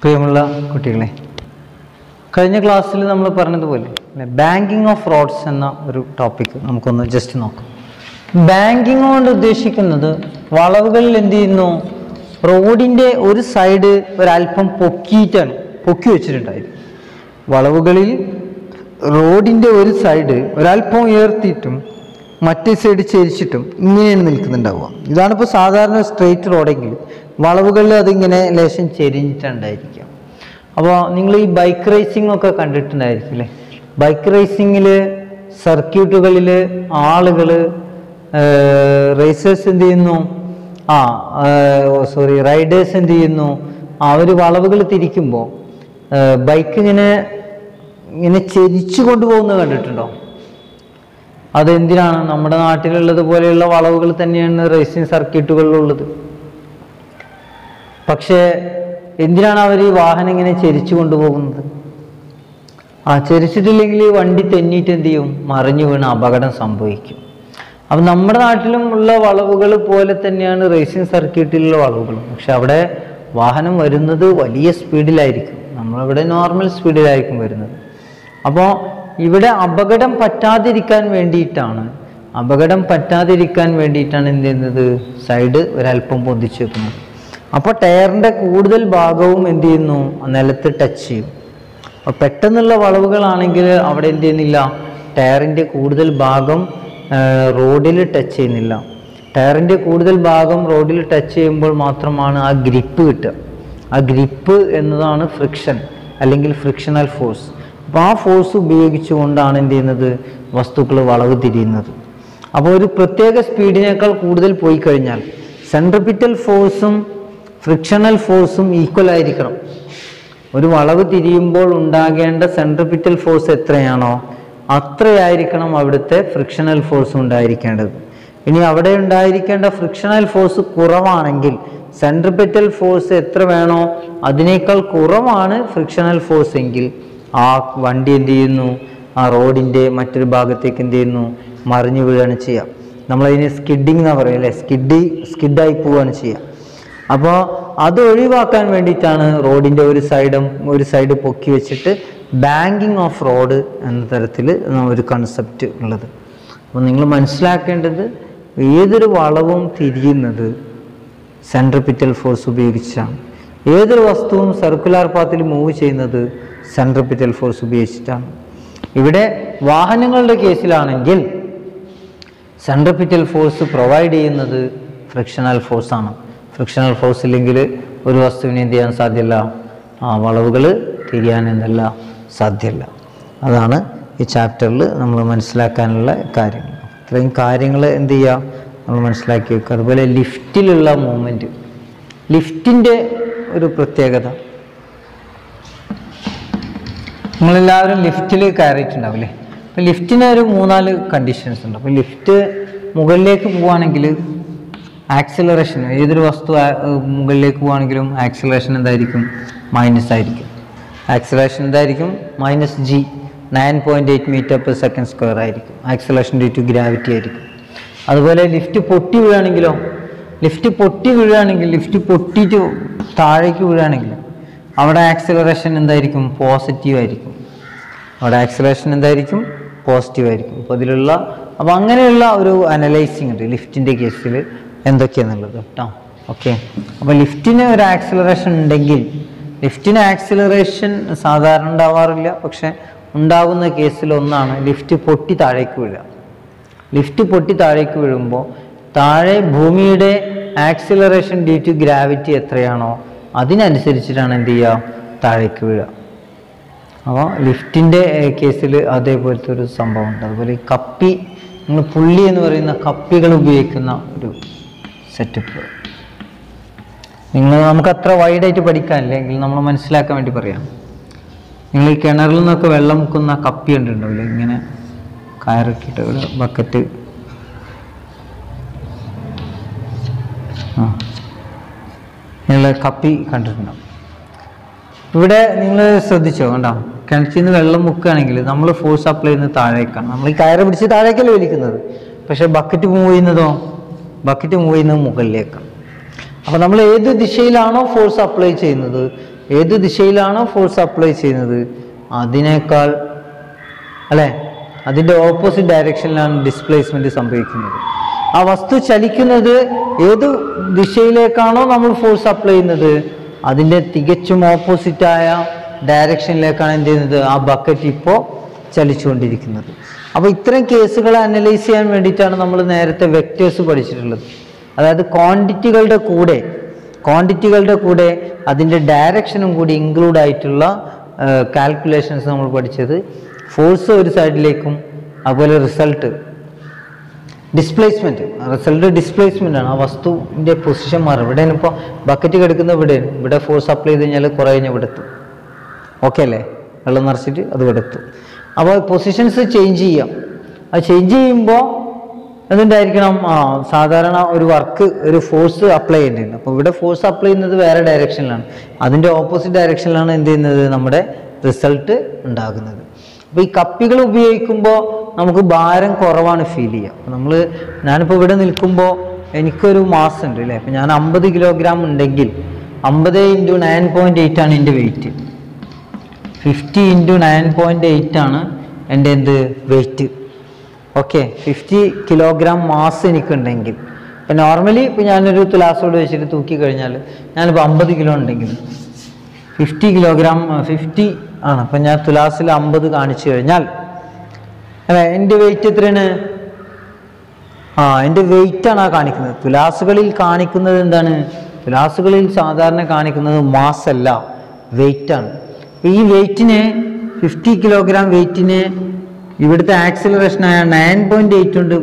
പ്രിയമുള്ള കുട്ടികളെ കഴിഞ്ഞ ക്ലാസ്സിൽ നമ്മൾ പറഞ്ഞതുപോലെ ബാങ്കിങ് ഓഫ് റോഡ്സ് എന്ന ഒരു ടോപ്പിക് നമുക്കൊന്ന് ജസ്റ്റ് നോക്കാം ബാങ്കിങ് കൊണ്ട് ഉദ്ദേശിക്കുന്നത് വളവുകളിൽ എന്ത് ചെയ്യുന്നു റോഡിൻ്റെ ഒരു സൈഡ് ഒരല്പം പൊക്കിയിട്ടാണ് പൊക്കി വെച്ചിട്ടുണ്ടായിരുന്നു വളവുകളിൽ റോഡിൻ്റെ ഒരു സൈഡ് ഒരല്പം ഉയർത്തിയിട്ടും മറ്റേ സൈഡ് ചെരിച്ചിട്ടും ഇങ്ങനെയാണ് നിൽക്കുന്നുണ്ടാവുക ഇതാണിപ്പോൾ സാധാരണ സ്ട്രെയിറ്റ് റോഡെങ്കിൽ വളവുകളിൽ അതിങ്ങനെ ലേശം ചെരിഞ്ഞിട്ടുണ്ടായിരിക്കാം അപ്പോൾ നിങ്ങൾ ഈ ബൈക്ക് റേസിംഗ് ഒക്കെ കണ്ടിട്ടുണ്ടായിരിക്കും അല്ലേ ബൈക്ക് റേസിങ്ങിൽ സർക്യൂട്ടുകളിൽ ആളുകൾ റേസേഴ്സ് എന്ത് ചെയ്യുന്നു ആ സോറി റൈഡേഴ്സ് എന്ത് ചെയ്യുന്നു അവർ വളവുകൾ തിരിക്കുമ്പോൾ ബൈക്ക് ഇങ്ങനെ ഇങ്ങനെ ചെരിച്ചു കൊണ്ടുപോകുന്നത് കണ്ടിട്ടുണ്ടോ അതെന്തിനാണ് നമ്മുടെ നാട്ടിലുള്ളത് പോലെയുള്ള വളവുകൾ തന്നെയാണ് റേസിംഗ് സർക്യൂട്ടുകളിലുള്ളത് പക്ഷേ എന്തിനാണ് അവർ ഈ വാഹനം ഇങ്ങനെ ചെരിച്ചു കൊണ്ടുപോകുന്നത് ആ ചെരിച്ചിട്ടില്ലെങ്കിൽ ഈ വണ്ടി തെന്നിയിട്ട് എന്ത് ചെയ്യും മറിഞ്ഞു വീണ് അപകടം സംഭവിക്കും അപ്പം നമ്മുടെ നാട്ടിലും ഉള്ള വളവുകൾ പോലെ തന്നെയാണ് റേസിംഗ് സർക്യൂട്ടിലുള്ള വളവുകളും പക്ഷെ അവിടെ വാഹനം വരുന്നത് വലിയ സ്പീഡിലായിരിക്കും നമ്മളിവിടെ നോർമൽ സ്പീഡിലായിരിക്കും വരുന്നത് അപ്പോൾ ഇവിടെ അപകടം പറ്റാതിരിക്കാൻ വേണ്ടിയിട്ടാണ് അപകടം പറ്റാതിരിക്കാൻ വേണ്ടിയിട്ടാണ് എന്ത് ചെയ്യുന്നത് സൈഡ് ഒരല്പം പൊന്തിച്ചു വെക്കുന്നത് അപ്പോൾ ടയറിൻ്റെ കൂടുതൽ ഭാഗവും എന്ത് ചെയ്യുന്നു നിലത്ത് ടച്ച് ചെയ്യും അപ്പോൾ പെട്ടെന്നുള്ള വളവുകളാണെങ്കിൽ അവിടെ എന്ത് ചെയ്യുന്നില്ല ടയറിൻ്റെ കൂടുതൽ ഭാഗം റോഡിൽ ടച്ച് ചെയ്യുന്നില്ല ടയറിൻ്റെ കൂടുതൽ ഭാഗം റോഡിൽ ടച്ച് ചെയ്യുമ്പോൾ മാത്രമാണ് ആ ഗ്രിപ്പ് കിട്ടുക ആ ഗ്രിപ്പ് എന്നതാണ് ഫ്രിക്ഷൻ അല്ലെങ്കിൽ ഫ്രിക്ഷണൽ ഫോഴ്സ് അപ്പോൾ ആ ഫോഴ്സ് ഉപയോഗിച്ചുകൊണ്ടാണ് എന്ത് ചെയ്യുന്നത് വസ്തുക്കൾ വളവ് തിരിയുന്നത് അപ്പോൾ ഒരു പ്രത്യേക സ്പീഡിനേക്കാൾ കൂടുതൽ പോയി കഴിഞ്ഞാൽ സെൻട്രിപിറ്റൽ ഫോഴ്സും ഫ്രിക്ഷണൽ ഫോഴ്സും ഈക്വൽ ആയിരിക്കണം ഒരു വളവ് തിരിയുമ്പോൾ ഉണ്ടാകേണ്ട സെൻട്രിപിറ്റൽ ഫോഴ്സ് എത്രയാണോ അത്രയായിരിക്കണം അവിടുത്തെ ഫ്രിക്ഷണൽ ഫോഴ്സ് ഉണ്ടായിരിക്കേണ്ടത് ഇനി അവിടെ ഉണ്ടായിരിക്കേണ്ട ഫ്രിക്ഷണൽ ഫോഴ്സ് കുറവാണെങ്കിൽ സെൻട്രിപിറ്റൽ ഫോഴ്സ് എത്ര വേണോ അതിനേക്കാൾ കുറവാണ് ഫ്രിക്ഷണൽ ഫോഴ്സ് എങ്കിൽ ആ വണ്ടി എന്ത് ചെയ്യുന്നു ആ റോഡിൻ്റെ മറ്റൊരു ഭാഗത്തേക്ക് എന്ത് ചെയ്യുന്നു മറിഞ്ഞു വീഴുകയാണ് ചെയ്യുക നമ്മളതിന് സ്കിഡിങ് എന്നാ പറയുക അല്ലേ സ്കിഡി സ്കിഡായി പോവുകയാണ് ചെയ്യുക അപ്പോൾ അത് ഒഴിവാക്കാൻ വേണ്ടിയിട്ടാണ് റോഡിൻ്റെ ഒരു സൈഡും ഒരു സൈഡ് പൊക്കി വെച്ചിട്ട് ബാങ്കിങ് ഓഫ് റോഡ് എന്ന തരത്തിൽ ഒരു കൺസെപ്റ്റ് ഉള്ളത് അപ്പോൾ നിങ്ങൾ മനസ്സിലാക്കേണ്ടത് ഏതൊരു വളവും തിരിയുന്നത് സെൻട്രിപിറ്റൽ ഫോഴ്സ് ഉപയോഗിച്ചാണ് ഏതൊരു വസ്തുവും സർക്കുലാർ പാത്തിൽ മൂവ് ചെയ്യുന്നത് സെൻട്രിപിറ്റൽ ഫോഴ്സ് ഉപയോഗിച്ചിട്ടാണ് ഇവിടെ വാഹനങ്ങളുടെ കേസിലാണെങ്കിൽ സെൻട്രിപിറ്റൽ ഫോഴ്സ് പ്രൊവൈഡ് ചെയ്യുന്നത് ഫ്രിക്ഷണൽ ഫോഴ്സാണ് ഫ്രിക്ഷണൽ ഫോഴ്സ് ഇല്ലെങ്കിൽ ഒരു വസ്തുവിനെ എന്ത് ചെയ്യാൻ സാധ്യമല്ല ആ വളവുകൾ തിരിയാൻ എന്നല്ല സാധ്യമല്ല അതാണ് ഈ ചാപ്റ്ററിൽ നമ്മൾ മനസ്സിലാക്കാനുള്ള കാര്യങ്ങൾ ഇത്രയും കാര്യങ്ങൾ എന്ത് ചെയ്യുക നമ്മൾ മനസ്സിലാക്കി വെക്കുക അതുപോലെ ലിഫ്റ്റിലുള്ള മൂവ്മെൻറ്റ് ലിഫ്റ്റിൻ്റെ ഒരു പ്രത്യേകത നമ്മളെല്ലാവരും ലിഫ്റ്റിൽ കയറിയിട്ടുണ്ടാവില്ലേ അപ്പോൾ ലിഫ്റ്റിന് ഒരു മൂന്നാല് കണ്ടീഷൻസ് ഉണ്ട് അപ്പോൾ ലിഫ്റ്റ് മുകളിലേക്ക് പോവുകയാണെങ്കിൽ ആക്സിലറേഷൻ ഏതൊരു വസ്തു ആ- ഏർ മുകളിലേക്ക് പോവുകയാണെങ്കിലും ആക്സിലറേഷൻ എന്തായിരിക്കും മൈനസ് ആയിരിക്കും ആക്സിലറേഷൻ എന്തായിരിക്കും minus g nine point eight metre per second square ആയിരിക്കും ആക്സിലറേഷൻ ഡ്യൂ ടു ഗ്രാവിറ്റി ആയിരിക്കും അതുപോലെ ലിഫ്റ്റ് പൊട്ടി വീഴുകയാണെങ്കിലോ ലിഫ്റ്റ് പൊട്ടി വീഴുകയാണെങ്കിൽ ലിഫ്റ്റ് പൊട്ടിയിട്ട് താഴേക്ക് വീഴുകയാണെങ്കിൽ അവിടെ ആക്സിലറേഷൻ എന്തായിരിക്കും പോസിറ്റീവ് ആയിരിക്കും അവിടെ ആക്സിലറേഷൻ എന്തായിരിക്കും പോസിറ്റീവ് ആയിരിക്കും അപ്പോൾ അതിലുള്ള അപ്പോൾ അങ്ങനെയുള്ള ഒരു അനലൈസിങ് ഉണ്ട് ലിഫ്റ്റിൻ്റെ കേസിൽ എന്തൊക്കെയാണെന്നുള്ളത് കേട്ടോ ഓക്കെ അപ്പോൾ ലിഫ്റ്റിന് ഒരു ആക്സിലറേഷൻ ഉണ്ടെങ്കിൽ ലിഫ്റ്റിന് ആക്സിലറേഷൻ സാധാരണ ഉണ്ടാവാറില്ല പക്ഷെ ഉണ്ടാകുന്ന കേസിൽ ഒന്നാണ് ലിഫ്റ്റ് പൊട്ടി താഴേക്ക് വീഴുക ലിഫ്റ്റ് പൊട്ടി താഴേക്ക് വീഴുമ്പോൾ താഴെ ഭൂമിയുടെ ആക്സിലറേഷൻ ഡ്യൂ ടു ഗ്രാവിറ്റി എത്രയാണോ അതിനനുസരിച്ചിട്ടാണ് എന്ത് ചെയ്യുക താഴേക്ക് വീഴുക അപ്പോൾ ലിഫ്റ്റിൻ്റെ കേസിൽ അതേപോലത്തെ ഒരു സംഭവം ഉണ്ട് അതുപോലെ ഈ കപ്പി നിങ്ങൾ പുള്ളി എന്ന് പറയുന്ന കപ്പികൾ ഉപയോഗിക്കുന്ന ഒരു സെറ്റപ്പ് നിങ്ങൾ നമുക്ക് അത്ര വൈഡായിട്ട് പഠിക്കാനില്ല എങ്കിൽ നമ്മൾ മനസ്സിലാക്കാൻ വേണ്ടി പറയാം നിങ്ങൾ ഈ കിണറിൽ നിന്നൊക്കെ വെള്ളം മുക്കുന്ന കപ്പി കണ്ടിട്ടുണ്ടാവില്ലേ ഇങ്ങനെ കയറിട്ടിട്ട് ഒരു ബക്കറ്റ് ആ നിങ്ങൾ കപ്പി കണ്ടിട്ടുണ്ടാവും ഇവിടെ നിങ്ങൾ ശ്രദ്ധിച്ചോ കണ്ടോ കിണറ്റിൽ നിന്ന് വെള്ളം മുക്കുകയാണെങ്കിൽ നമ്മൾ ഫോഴ്സ് അപ്ലൈ ചെയ്യുന്നത് താഴേക്കാണ് നമ്മൾ ഈ കയറ് പിടിച്ച് താഴേക്കല്ലേ വലിക്കുന്നത് പക്ഷെ ബക്കറ്റ് മൂവ് ചെയ്യുന്നതോ ബക്കറ്റ് മൂവ് ചെയ്യുന്നത് മുകളിലേക്കാണ് അപ്പോൾ നമ്മൾ ഏത് ദിശയിലാണോ ഫോഴ്സ് അപ്ലൈ ചെയ്യുന്നത് ഏത് ദിശയിലാണോ ഫോഴ്സ് അപ്ലൈ ചെയ്യുന്നത് അതിനേക്കാൾ അല്ലേ അതിൻ്റെ ഓപ്പോസിറ്റ് ഡയറക്ഷനിലാണ് ഡിസ്പ്ലേസ്മെന്റ് സംഭവിക്കുന്നത് ആ വസ്തു ചലിക്കുന്നത് ഏത് ദിശയിലേക്കാണോ നമ്മൾ ഫോഴ്സ് അപ്ലൈ ചെയ്യുന്നത് അതിൻ്റെ തികച്ചും ഓപ്പോസിറ്റായ ഡയറക്ഷനിലേക്കാണ് എന്ത് ചെയ്യുന്നത് ആ ബക്കറ്റ് ഇപ്പോൾ ചലിച്ചുകൊണ്ടിരിക്കുന്നത് അപ്പോൾ ഇത്തരം കേസുകളെ അനലൈസ് ചെയ്യാൻ വേണ്ടിയിട്ടാണ് നമ്മൾ നേരത്തെ വെക്റ്റേഴ്സ് പഠിച്ചിട്ടുള്ളത് അതായത് ക്വാണ്ടിറ്റികളുടെ കൂടെ ക്വാണ്ടിറ്റികളുടെ കൂടെ അതിൻ്റെ ഡയറക്ഷനും കൂടി ഇൻക്ലൂഡ് ആയിട്ടുള്ള കാൽക്കുലേഷൻസ് നമ്മൾ പഠിച്ചത് ഫോഴ്സ് ഒരു സൈഡിലേക്കും അതുപോലെ റിസൾട്ട് ഡിസ്പ്ലേസ്മെന്റ് റിസൾട്ട് ഡിസ്പ്ലേസ്മെന്റ് ആണ് ആ വസ്തുവിന്റെ പൊസിഷൻ മാറും ഇവിടെ ഇപ്പോൾ ബക്കറ്റ് കിടക്കുന്ന ഇവിടെ ഇവിടെ ഫോഴ്സ് അപ്ലൈ ചെയ്ത് കഴിഞ്ഞാൽ കുറേ കഴിഞ്ഞ് ഇവിടെ എത്തും ഓക്കെ അല്ലേ വെള്ളം നിറച്ചിട്ട് അത് ഇവിടെ എത്തും അപ്പോൾ പൊസിഷൻസ് ചേഞ്ച് ചെയ്യാം അത് ചേഞ്ച് ചെയ്യുമ്പോൾ എന്തുണ്ടായിരിക്കണം ആ സാധാരണ ഒരു വർക്ക് ഒരു ഫോഴ്സ് അപ്ലൈ ചെയ്യേണ്ടത് അപ്പോൾ ഇവിടെ ഫോഴ്സ് അപ്ലൈ ചെയ്യുന്നത് വേറെ ഡയറക്ഷനിലാണ് അതിൻ്റെ ഓപ്പോസിറ്റ് ഡയറക്ഷനിലാണ് എന്ത് ചെയ്യുന്നത് നമ്മുടെ റിസൾട്ട് ഉണ്ടാകുന്നത് അപ്പോൾ ഈ കപ്പികൾ ഉപയോഗിക്കുമ്പോൾ നമുക്ക് ഭാരം കുറവാണ് ഫീൽ ചെയ്യുക നമ്മൾ ഞാനിപ്പോൾ ഇവിടെ നിൽക്കുമ്പോൾ എനിക്കൊരു മാസ് ഉണ്ട് അല്ലേ അപ്പോൾ ഞാൻ അമ്പത് കിലോഗ്രാം ഉണ്ടെങ്കിൽ അമ്പത് ഇൻറ്റു നയൻ പോയിൻറ്റ് എയ്റ്റ് ആണ് എൻ്റെ weight fifty into nine point eight ആണ് എൻ്റെ എന്ത് weight okay fifty kilogram mass എനിക്കുണ്ടെങ്കിൽ ഇപ്പം നോർമലി ഇപ്പം ഞാനൊരു തുലാസോട് വെച്ചിട്ട് തൂക്കി കഴിഞ്ഞാൽ ഞാനിപ്പോൾ അമ്പത് കിലോ ഉണ്ടെങ്കിൽ ഫിഫ്റ്റി കിലോഗ്രാം ഫിഫ്റ്റി ആണ് അപ്പം ഞാൻ തുലാസിൽ അമ്പത് കാണിച്ചു കഴിഞ്ഞാൽ അല്ലെ എൻ്റെ വെയിറ്റ് എത്രയാണ് ആ എൻ്റെ വെയിറ്റ് ആണ് ആ കാണിക്കുന്നത് തുലാസുകളിൽ കാണിക്കുന്നത് എന്താണ് തുലാസുകളിൽ സാധാരണ കാണിക്കുന്നത് മാസ് അല്ല വെയിറ്റ് ആണ് ഈ വെയിറ്റിനെ ഫിഫ്റ്റി കിലോഗ്രാം വെയിറ്റിനെ ഇവിടുത്തെ ആക്സിലറേഷൻ ആയ നയൻ പോയിന്റ് എയ്റ്റ് കൊണ്ട്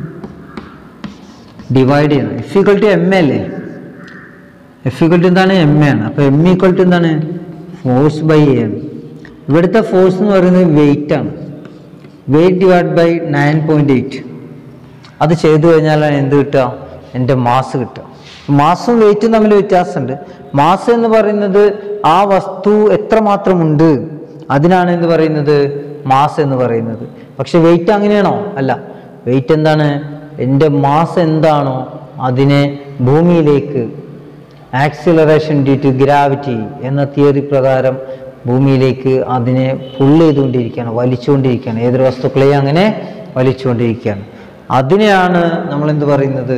ഡിവൈഡ് ചെയ്യുന്നത് F equal to M A അല്ലേ എഫ് ഈക്വൽ ടു എന്താണ് എം എ ആണ് അപ്പോൾ എം ഈക്വൽ ടു എന്താണ് ഫോഴ്സ് ബൈ എ ആണ് ഇവിടുത്തെ ഫോഴ്സ് എന്ന് പറയുന്നത് വെയിറ്റ് ആണ് weight divide by nine point eight അത് ചെയ്തു കഴിഞ്ഞാലാണ് എന്ത് കിട്ടുക എൻ്റെ മാസ് കിട്ടുക മാസും വെയിറ്റും തമ്മിൽ വ്യത്യാസമുണ്ട് മാസ് എന്ന് പറയുന്നത് ആ വസ്തു എത്രമാത്രമുണ്ട് അതിനാണ് എന്ത് പറയുന്നത് മാസ് എന്ന് പറയുന്നത് പക്ഷെ വെയിറ്റ് അങ്ങനെയാണോ അല്ല വെയിറ്റ് എന്താണ് എൻ്റെ മാസ് എന്താണോ അതിനെ ഭൂമിയിലേക്ക് ആക്സിലറേഷൻ ഡ്യൂ ടു ഗ്രാവിറ്റി എന്ന തിയറി പ്രകാരം ഭൂമിയിലേക്ക് അതിനെ പുൾ ചെയ്തുകൊണ്ടിരിക്കുകയാണ് വലിച്ചുകൊണ്ടിരിക്കുകയാണ് ഏതൊരു വസ്തുക്കളെയും അങ്ങനെ വലിച്ചുകൊണ്ടിരിക്കുകയാണ് അതിനെയാണ് നമ്മൾ എന്ത് പറയുന്നത്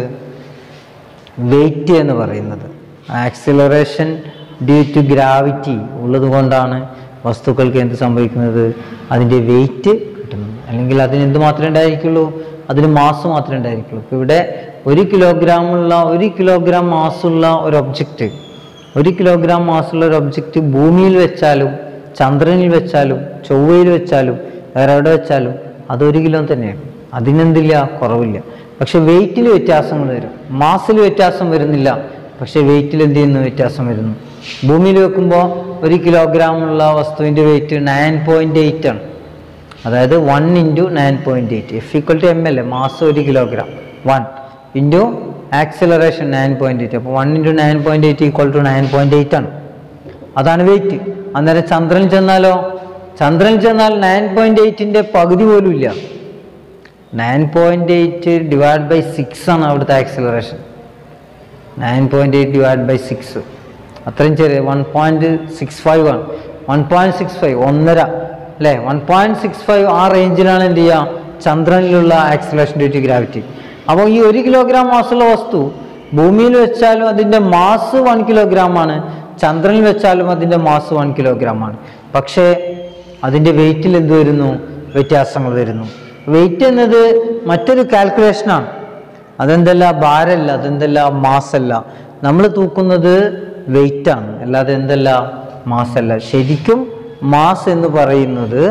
വെയിറ്റ് എന്ന് പറയുന്നത് ആക്സിലറേഷൻ ഡ്യൂ ടു ഗ്രാവിറ്റി ഉള്ളത് കൊണ്ടാണ് വസ്തുക്കൾക്ക് എന്ത് സംഭവിക്കുന്നത് അതിൻ്റെ വെയിറ്റ് കിട്ടുന്നത് അല്ലെങ്കിൽ അതിന് എന്ത് മാത്രമേ ഉണ്ടായിരിക്കുള്ളൂ അതിന് മാസ് മാത്രമേ ഉണ്ടായിരിക്കുള്ളൂ ഇപ്പോൾ ഇവിടെ ഒരു കിലോഗ്രാമുള്ള ഒരു കിലോഗ്രാം മാസുള്ള ഒരു ഒബ്ജക്റ്റ് ഒരു കിലോഗ്രാം മാസുള്ള ഒരു ഒബ്ജക്റ്റ് ഭൂമിയിൽ വെച്ചാലും ചന്ദ്രനിൽ വെച്ചാലും ചൊവ്വയിൽ വെച്ചാലും വേറെ എവിടെ വെച്ചാലും അത് ഒരു കിലോ തന്നെയാണ് അതിനെന്തില്ല കുറവില്ല പക്ഷെ വെയിറ്റിൽ വ്യത്യാസങ്ങൾ വരും മാസിൽ വ്യത്യാസം വരുന്നില്ല പക്ഷെ വെയിറ്റിൽ എന്ത് ചെയ്യുന്നു വ്യത്യാസം വരുന്നു ഭൂമിയിൽ വെക്കുമ്പോൾ ഒരു കിലോഗ്രാം ഉള്ള വസ്തുവിൻ്റെ വെയിറ്റ് നയൻ പോയിൻ്റ് എയ്റ്റ് ആണ് അതായത് one into nine point eight F equal to M L A മാസം ഒരു kilogram one into acceleration nine point eight അപ്പോൾ one into nine point eight equal to nine point eight ആണ് അതാണ് wait അന്നേരം ചന്ദ്രനിൽ ചെന്നാലോ ചന്ദ്രനിൽ ചെന്നാൽ നയൻ പോയിൻറ്റ് എയ്റ്റിൻ്റെ പകുതി പോലും ഇല്ല nine point eight divide by six ആണ് അവിടുത്തെ acceleration nine point eight divide by six അത്രയും ചെറിയ വൺ പോയിൻറ്റ് സിക്സ് ഫൈവ് ആണ് വൺ പോയിൻറ്റ് സിക്സ് ഫൈവ് ഒന്നര അല്ലേ വൺ പോയിൻറ്റ് സിക്സ് ഫൈവ് ആ റേഞ്ചിലാണ് എന്ത് ചെയ്യുക ചന്ദ്രനിലുള്ള ആക്സിലേഷൻ ഡ്യൂ ടു ഗ്രാവിറ്റി അപ്പോൾ ഈ ഒരു കിലോഗ്രാം മാസുള്ള വസ്തു ഭൂമിയിൽ വെച്ചാലും അതിൻ്റെ മാസ് വൺ കിലോഗ്രാം ആണ് ചന്ദ്രനിൽ വെച്ചാലും അതിൻ്റെ മാസ് വൺ കിലോഗ്രാം ആണ് പക്ഷേ അതിൻ്റെ വെയിറ്റിൽ എന്ത് വരുന്നു വ്യത്യാസങ്ങൾ വരുന്നു വെയിറ്റ് എന്നത് മറ്റൊരു കാൽക്കുലേഷനാണ് അതെന്തല്ല ഭാരമല്ല അതെന്തല്ല മാസല്ല നമ്മൾ തൂക്കുന്നത് വെയിറ്റ് ആണ് അല്ലാതെ എന്തല്ല മാസല്ല ശരിക്കും മാസ് എന്ന് പറയുന്നത്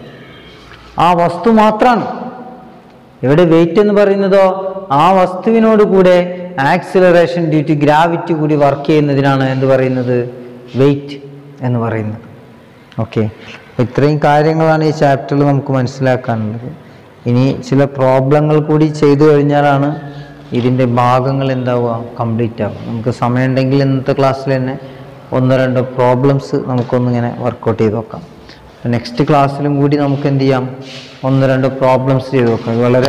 ആ വസ്തു മാത്രമാണ് ഇവിടെ വെയിറ്റ് എന്ന് പറയുന്നതോ ആ വസ്തുവിനോട് കൂടെ ആക്സിലറേഷൻ ഡ്യൂ ടു ഗ്രാവിറ്റി കൂടി വർക്ക് ചെയ്യുന്നതിനാണ് എന്ത് പറയുന്നത് വെയിറ്റ് എന്ന് പറയുന്നത് ഓക്കെ ഇത്രയും കാര്യങ്ങളാണ് ഈ ചാപ്റ്ററിൽ നമുക്ക് മനസ്സിലാക്കാനുള്ളത് ഇനി ചില പ്രോബ്ലങ്ങൾ കൂടി ചെയ്തു കഴിഞ്ഞാലാണ് ഇതിൻ്റെ ഭാഗങ്ങൾ എന്താവുക കംപ്ലീറ്റ് ആവുക നമുക്ക് സമയമുണ്ടെങ്കിൽ ഇന്നത്തെ ക്ലാസ്സിൽ തന്നെ ഒന്നോ രണ്ടോ പ്രോബ്ലംസ് നമുക്കൊന്നിങ്ങനെ വർക്കൗട്ട് ചെയ്ത് നോക്കാം നെക്സ്റ്റ് ക്ലാസ്സിലും കൂടി നമുക്ക് എന്ത് ചെയ്യാം ഒന്ന് രണ്ട് പ്രോബ്ലംസ് ചെയ്ത് നോക്കാം ഇത് വളരെ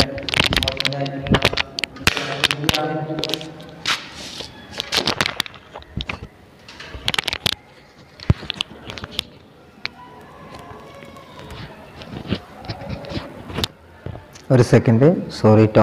ഒരു സെക്കൻഡ് സോറി കേട്ടോ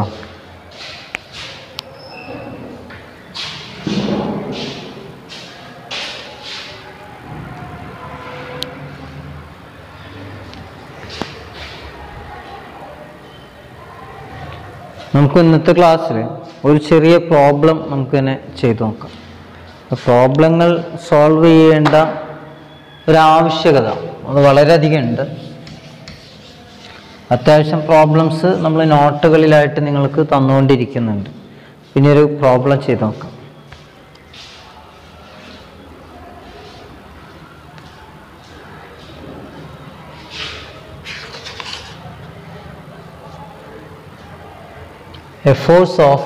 നമുക്ക് ഇന്നത്തെ ക്ലാസ്സിൽ ഒരു ചെറിയ പ്രോബ്ലം നമുക്ക് തന്നെ ചെയ്തു നോക്കാം പ്രോബ്ലങ്ങൾ സോൾവ് ചെയ്യേണ്ട ഒരു ആവശ്യകത അത് വളരെയധികം ഉണ്ട് അത്യാവശ്യം പ്രോബ്ലംസ് നമ്മൾ നോട്ടുകളിലായിട്ട് നിങ്ങൾക്ക് തന്നുകൊണ്ടിരിക്കുന്നുണ്ട് പിന്നെ ഒരു പ്രോബ്ലം ചെയ്ത് നോക്കാം a force of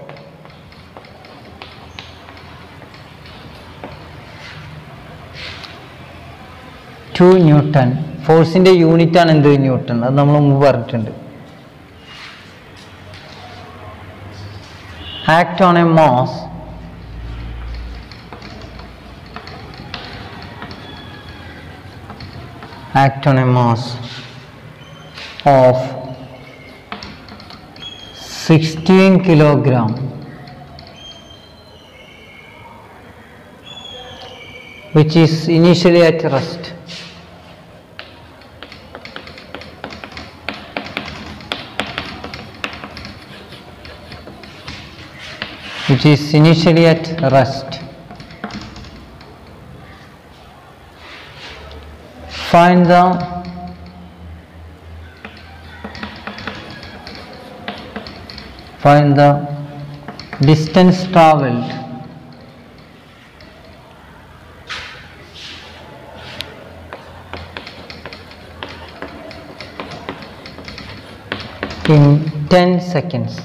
two newton ഫോഴ്സിന്റെ യൂണിറ്റ് ആണ് എന്ത് ന്യൂട്ടൺ അത് നമ്മൾ മുമ്പ് പറഞ്ഞിട്ടുണ്ട് act on a mass act on a mass of 16 kilogram which is initially at rest which is initially at rest find the find the distance traveled in 10 seconds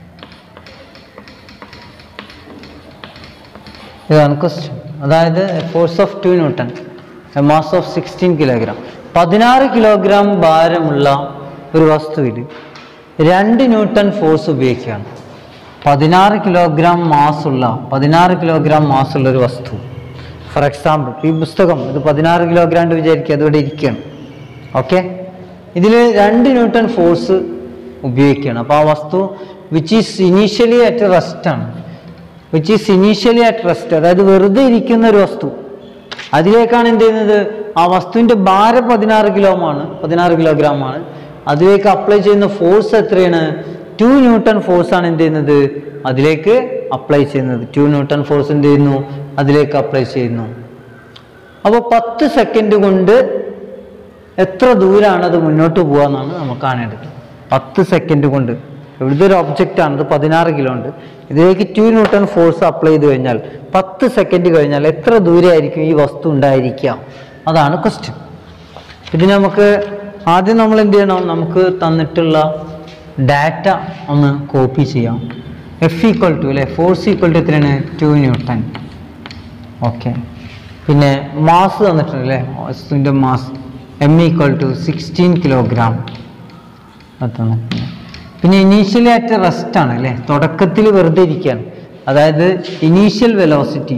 ഇതാണ് question അതായത് force of two newton mass of sixteen kilogram പതിനാറ് kilogram ഭാരമുള്ള ഒരു വസ്തുവിൽ രണ്ട് newton force ഉപയോഗിക്കുകയാണ് പതിനാറ് kilogram മാസുള്ള പതിനാറ് കിലോഗ്രാം മാസുള്ള ഒരു വസ്തു ഫോർ എക്സാമ്പിൾ ഈ പുസ്തകം ഇത് പതിനാറ് കിലോഗ്രാം വിചാരിക്കുക അതിവിടെ ഇരിക്കുകയാണ് ഓക്കെ ഇതിൽ രണ്ട് ന്യൂട്ടൺ ഫോഴ്സ് ഉപയോഗിക്കുകയാണ് അപ്പോൾ ആ വസ്തു which is initially at rest ആണ് which is initially at rest അതായത് വെറുതെ ഇരിക്കുന്ന ഒരു വസ്തു അതിലേക്കാണ് എന്ത് ചെയ്യുന്നത് ആ വസ്തുവിൻ്റെ ഭാരം പതിനാറ് കിലോമാണ് പതിനാറ് കിലോഗ്രാം ആണ് അതിലേക്ക് അപ്ലൈ ചെയ്യുന്ന ഫോഴ്സ് എത്രയാണ് ടു ന്യൂട്ടൺ ഫോഴ്സ് ആണ് എന്ത് ചെയ്യുന്നത് അതിലേക്ക് അപ്ലൈ ചെയ്യുന്നത് ടു ന്യൂട്ടൺ ഫോഴ്സ് എന്ത് ചെയ്യുന്നു അതിലേക്ക് അപ്ലൈ ചെയ്യുന്നു അപ്പോൾ പത്ത് സെക്കൻഡ് കൊണ്ട് എത്ര ദൂരമാണ് അത് മുന്നോട്ട് പോകാന്നാണ് നമുക്ക് കാണേണ്ടത് പത്ത് സെക്കൻഡ് കൊണ്ട് ഇവിടുത്തെ ഒരു ഒബ്ജക്റ്റ് ആണ് ഇത് പതിനാറ് കിലോ ഉണ്ട് ഇതിലേക്ക് ടു ന്യൂട്ടൺ ഫോഴ്സ് അപ്ലൈ ചെയ്ത് കഴിഞ്ഞാൽ പത്ത് സെക്കൻഡ് കഴിഞ്ഞാൽ എത്ര ദൂരെയായിരിക്കും ഈ വസ്തു ഉണ്ടായിരിക്കുക അതാണ് ക്വസ്റ്റ്യൻ ഇത് നമുക്ക് ആദ്യം നമ്മൾ എന്ത് ചെയ്യണം നമുക്ക് തന്നിട്ടുള്ള ഡാറ്റ ഒന്ന് കോപ്പി ചെയ്യാം എഫ് ഈക്വൽ ടു അല്ലെ ഫോഴ്സ് ഈക്വൽ ടു എത്രയാണ് ടു ന്യൂട്ടൺ ഓക്കെ പിന്നെ മാസ് തന്നിട്ടുണ്ട് അല്ലേ വസ്തുവിൻ്റെ mass M equal to sixteen kilogram അത് തന്നിട്ടുണ്ട് പിന്നെ ഇനീഷ്യലി അറ്റ് റെസ്റ്റ് ആണ് അല്ലേ തുടക്കത്തിൽ വെറുതെ ഇരിക്കുകയാണ് അതായത് initial velocity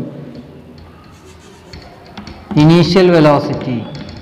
initial velocity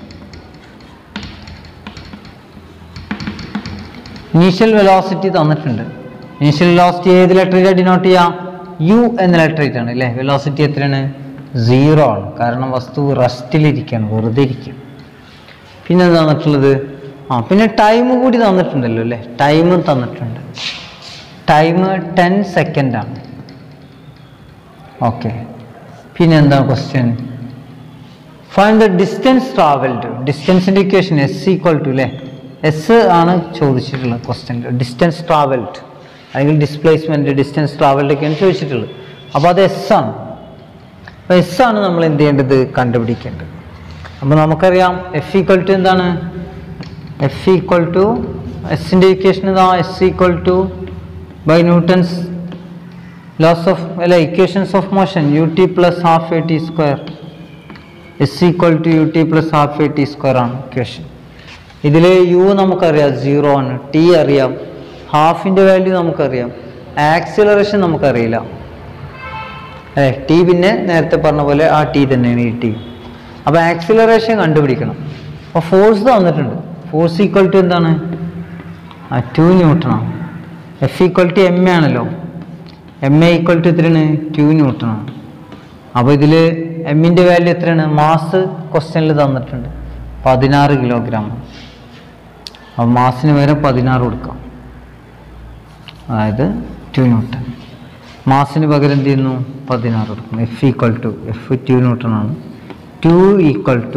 initial velocity തന്നിട്ടുണ്ട് ഇനീഷ്യൽ വെലോസിറ്റി ഏത് ലെറ്ററിലാണ് ഡിനോട്ട് ചെയ്യാം യു എന്ന ലെറ്ററേറ്റ് ആണ് അല്ലേ വെലോസിറ്റി എത്രയാണ് സീറോ ആണ് കാരണം വസ്തു റെസ്റ്റിലിരിക്കുകയാണ് വെറുതെ ഇരിക്കുകയാണ് പിന്നെ എന്താ തന്നിട്ടുള്ളത് ആ പിന്നെ ടൈം കൂടി തന്നിട്ടുണ്ടല്ലോ അല്ലേ ടൈമും തന്നിട്ടുണ്ട് ടൈം ടെൻ സെക്കൻഡ് ആണ് ഓക്കെ പിന്നെ എന്താ question find the distance travelled ഡിസ്റ്റൻസിൻ്റെ ഇക്വേഷൻ എസ് ഈക്വൽ ടു അല്ലേ എസ് ആണ് ചോദിച്ചിട്ടുള്ളത് ക്വസ്റ്റ്യൻ ഡിസ്റ്റൻസ് ട്രാവൽഡ് അല്ലെങ്കിൽ ഡിസ്പ്ലേസ്മെൻറ്റ് ഡിസ്റ്റൻസ് ട്രാവൽഡ് ഒക്കെയാണ് ചോദിച്ചിട്ടുള്ളത് അപ്പോൾ അത് എസ് ആണ് അപ്പോൾ എസ് ആണ് നമ്മൾ എന്ത് ചെയ്യേണ്ടത് കണ്ടുപിടിക്കേണ്ടത് അപ്പോൾ നമുക്കറിയാം എഫ് ഈക്വൽ ടു എന്താണ് എഫ് ഈക്വൽ ടു എസിൻ്റെ ഇക്വേഷൻ ഇതാ S equal to by Newton's laws of അല്ല equations of motion U T plus half A T square S equal to U T plus half A T square ആണ് equation ഇതിൽ U നമുക്കറിയാം zero ആണ് T അറിയാം ഹാഫിൻ്റെ value നമുക്കറിയാം acceleration നമുക്കറിയില്ല അല്ലേ ടി പിന്നെ നേരത്തെ പറഞ്ഞ പോലെ ആ ടി തന്നെയാണ് ഈ ടി അപ്പോൾ ആക്സിലറേഷൻ കണ്ടുപിടിക്കണം അപ്പോൾ ഫോഴ്സ് തന്നിട്ടുണ്ട് ഫോഴ്സ് ഈക്വൽ ടു എന്താണ് ആ ടു ന്യൂട്ടണാണ് F equal to M A ആണല്ലോ എം എ ഈക്വൽ ടു എത്രയാണ് ടു ന്യൂട്ടണാണ് അപ്പോൾ ഇതിൽ എമ്മിൻ്റെ വാല്യൂ എത്രയാണ് മാസ് ക്വസ്റ്റ്യനിൽ തന്നിട്ടുണ്ട് പതിനാറ് കിലോഗ്രാം അപ്പോൾ മാസിന് വരെ പതിനാറ് കൊടുക്കാം അതായത് ടു ന്യൂട്ടൺ മാസിന് പകരം എന്ത് ചെയ്യുന്നു പതിനാറ് കൊടുക്കും F equal to F two newton ആണ് two equal to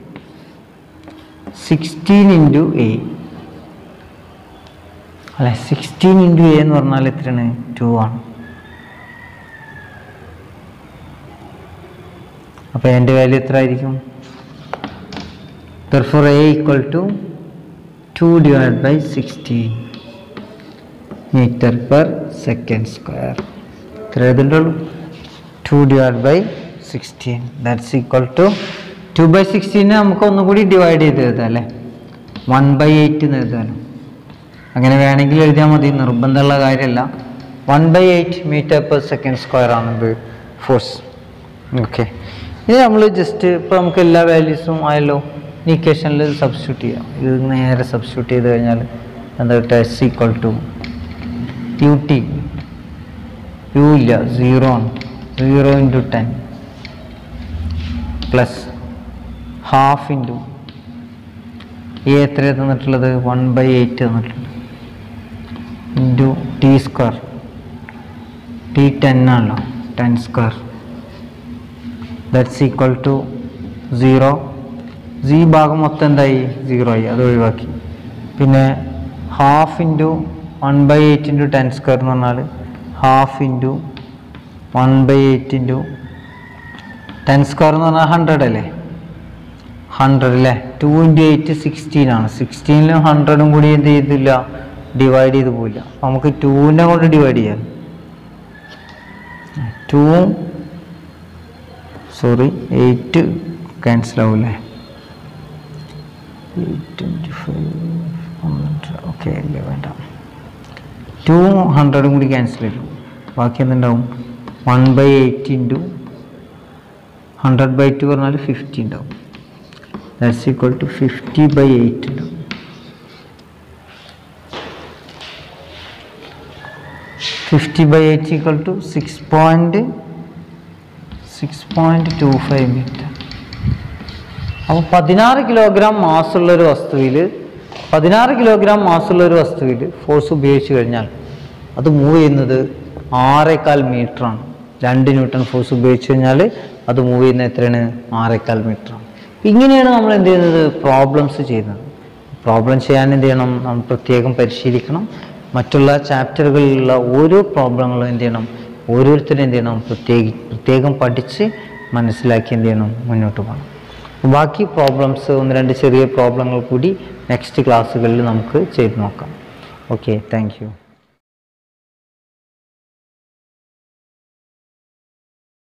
sixteen into A അല്ലെ സിക്സ്റ്റീൻ ഇൻറ്റു എ എന്ന് പറഞ്ഞാൽ എത്രയാണ് ടു ആണ് അപ്പോൾ എൻ്റെ വാല്യൂ എത്ര ആയിരിക്കും therefore a equal to 2 divided by 16 meter per second square ഇത്ര എഴുതണ്ടുള്ളൂ two divide by sixteen that's equal to two by സിക്സ്റ്റീനെ നമുക്ക് ഒന്നും കൂടി ഡിവൈഡ് ചെയ്ത് എഴുതാം അല്ലേ വൺ ബൈ എയ്റ്റ് എന്ന് എഴുതാനും അങ്ങനെ വേണമെങ്കിൽ എഴുതിയാൽ മതി നിർബന്ധമുള്ള കാര്യമല്ല one by eight metre per second square ആണ് ഇത് ഫോഴ്സ് ഓക്കെ ഇത് നമ്മൾ ജസ്റ്റ് ഇപ്പോൾ നമുക്ക് എല്ലാ വാല്യൂസും ആയല്ലോ ഇക്വേഷനിൽ സബ്സ്റ്റിറ്റ്യൂട്ട് ചെയ്യാം ഇത് നേരെ സബ്സ്റ്റിറ്റ്യൂട്ട് ചെയ്ത് കഴിഞ്ഞാൽ എന്താ കിട്ടുക S equal to U T U ഇല്ല സീറോ ആണ് zero into ten plus half into A എത്ര തന്നിട്ടുള്ളത് വൺ ബൈ എയ്റ്റ് തന്നിട്ടുണ്ട് into T square T ten ആണല്ലോ ten square that's equal to zero സി ഭാഗം മൊത്തം എന്തായി സീറോ ആയി അത് ഒഴിവാക്കി പിന്നെ half into one by eight into ten square എന്ന് പറഞ്ഞാൽ half into one by eight into ten square എന്ന് പറഞ്ഞാൽ ഹൺഡ്രഡ് അല്ലേ ഹൺഡ്രഡ് അല്ലേ ടു ഇൻറ്റു എയ്റ്റ് സിക്സ്റ്റീൻ ആണ് സിക്സ്റ്റീനിലും ഹൺഡ്രഡും കൂടി എന്ത് ചെയ്തില്ല ഡിവൈഡ് ചെയ്ത് പോയില്ല അപ്പോൾ നമുക്ക് ടൂവിനെ കൊണ്ട് ഡിവൈഡ് ചെയ്യാം ടൂ സോറി എയ്റ്റ് ക്യാൻസൽ ആവൂലേ ഓക്കെ ഇല്ല വേണ്ട ടു ഹൺഡ്രഡും കൂടി ക്യാൻസൽ ചെയ്തു ബാക്കി എന്തുണ്ടാവും one by eight into hundred by two പറഞ്ഞാൽ ഫിഫ്റ്റി ഉണ്ടാവും that's equal to fifty by eight ഉണ്ടാവും fifty by eight equal to six point six point two five metre അപ്പോൾ പതിനാറ് കിലോഗ്രാം മാസുള്ള ഒരു വസ്തുവിൽ പതിനാറ് കിലോഗ്രാം മാസുള്ള ഒരു വസ്തുവിൽ ഫോഴ്സ് ഉപയോഗിച്ച് കഴിഞ്ഞാൽ അത് മൂവ് ചെയ്യുന്നത് ആറേക്കാൽ മീറ്ററാണ് രണ്ട് ന്യൂട്ടൺ ഫോഴ്സ് ഉപയോഗിച്ച് കഴിഞ്ഞാൽ അത് മൂവ് ചെയ്യുന്നത് എത്രയാണ് ആറേക്കാൽ മീറ്ററാണ് ഇങ്ങനെയാണ് നമ്മൾ എന്ത് ചെയ്യുന്നത് പ്രോബ്ലംസ് ചെയ്യുന്നത് പ്രോബ്ലം ചെയ്യാൻ എന്ത് ചെയ്യണം നമ്മൾ പ്രത്യേകം പരിശീലിക്കണം മറ്റുള്ള ചാപ്റ്ററുകളിലുള്ള ഓരോ പ്രോബ്ലങ്ങളും എന്ത് ചെയ്യണം ഓരോരുത്തരും എന്ത് ചെയ്യണം പ്രത്യേക പ്രത്യേകം പഠിച്ച് മനസ്സിലാക്കി എന്ത് ചെയ്യണം മുന്നോട്ട് പോകണം ബാക്കി പ്രോബ്ലംസ് ഒന്ന് രണ്ട് ചെറിയ പ്രോബ്ലങ്ങൾ കൂടി നെക്സ്റ്റ് ക്ലാസ്സുകളിൽ നമുക്ക് ചെയ്ത് നോക്കാം ഓക്കെ താങ്ക് യു